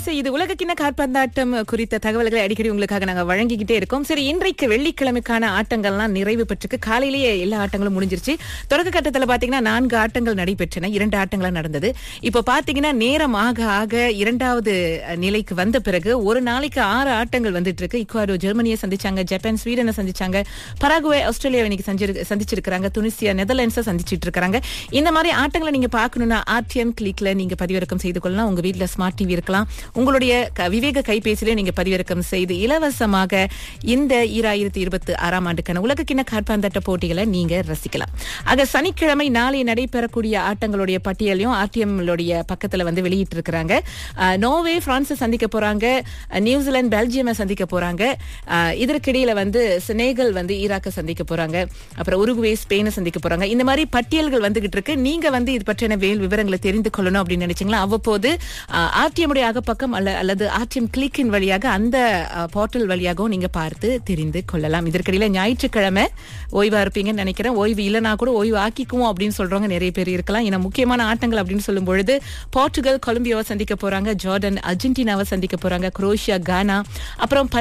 இசை இது உலக கிண்ண காற்பந்தாட்டம் குறித்த தகவல்களை அடிக்கடி உங்களுக்காக நாங்க வழங்கிக்கிட்டே இருக்கோம் சரி இன்றைக்கு வெள்ளிக்கிழமைக்கான ஆட்டங்கள்லாம் நிறைவு பெற்றுக்கு காலையிலேயே எல்லா ஆட்டங்களும் முடிஞ்சிருச்சு தொடக்க கட்டத்துல பாத்தீங்கன்னா நான்கு ஆட்டங்கள் நடைபெற்றன இரண்டு ஆட்டங்களா நடந்தது இப்போ பாத்தீங்கன்னா நேரம் ஆக ஆக இரண்டாவது அஹ், நிலைக்கு வந்த பிறகு ஒரு நாளைக்கு ஆறு ஆட்டங்கள் வந்துட்டு இருக்கு இக்குவாடோ ஜெர்மனியை சந்திச்சாங்க ஜப்பான் ஸ்வீடனை சந்திச்சாங்க பராகுவே ஆஸ்திரேலியா இன்னைக்கு சஞ்சிரு- சந்திச்சிருக்காங்க துனிசியா நெதர்லாண்ட்ஸை சந்திச்சிட்டு இருக்காங்க இந்த மாதிரி ஆட்டங்களை நீங்க பார்க்கணும்னா ஆர்டிஎம் கிளிக்ல நீங்க பதிவிறக்கம் செய்து கொள்ளலாம் உங்க வீட்ல ஸ்மார்ட் டிவி இருக்கலாம் உங்களுடைய க- விவேக கைபேசியிலே நீங்க பதிவிறக்கம் செய்து இலவசமாக இந்த ஈராயிரத்தி இருபத்தி ஆறாம் ஆண்டுக்கான உலகக்கிண காற்பந்தாட்ட போட்டிகளை நீங்க ரசிக்கலாம் ஆக சனிக்கிழமை நாளை நடைபெறக்கூடிய ஆட்டங்களுடைய பட்டியலையும் ஆர்டிஎம் பக்கத்துல வந்து வெளியிட்டு இருக்கிறாங்க நோர்வே பிரான்ஸை சந்திக்க போறாங்க அஹ், நியூசிலாந்து பெல்ஜியமை சந்திக்க போறாங்க அஹ், இதற்கிடையில வந்து செனேகல் வந்து ஈராக்கை சந்திக்க போறாங்க அப்புறம் உருகுவே ஸ்பெயினை சந்திக்க போறாங்க இந்த மாதிரி பட்டியல்கள் வந்துகிட்டு இருக்கு நீங்க வந்து இது பற்றின வேல் விவரங்களை தெரிந்து கொள்ளணும் அப்படின்னு நினைச்சீங்களா அவ்வப்போது ஆர்டிஎம் உடைய அகப்பக்கம் அல்ல அல்லது ஆர்டிஎம் கிளிக்கின் வழியாக அந்த போர்ட்டல் வழியாகவும் நீங்க பார்த்து தெரிந்து கொள்ளலாம் இதற்கிடையில ஞாயிற்றுக்கிழமை ஓய்வா இருப்பீங்கன்னு நினைக்கிறேன் ஓய்வு இல்லைனா கூட ஓய்வு ஆக்கிக்குவோம் அப்படின்னு சொல்றவங்க நிறைய பேர் இருக்கலாம் ஏன்னா முக்கியமான ஆட்டங்கள் அப்படின்னு சொல்லும் பொழுது போர்ச்சுகல் கொலம்பியாவை சந்திக்க போறாங்க ஜார்டன் அர்ஜென்டினாவை சந்திக்க போறாங்க குரோஷியா கானா அப்புறம்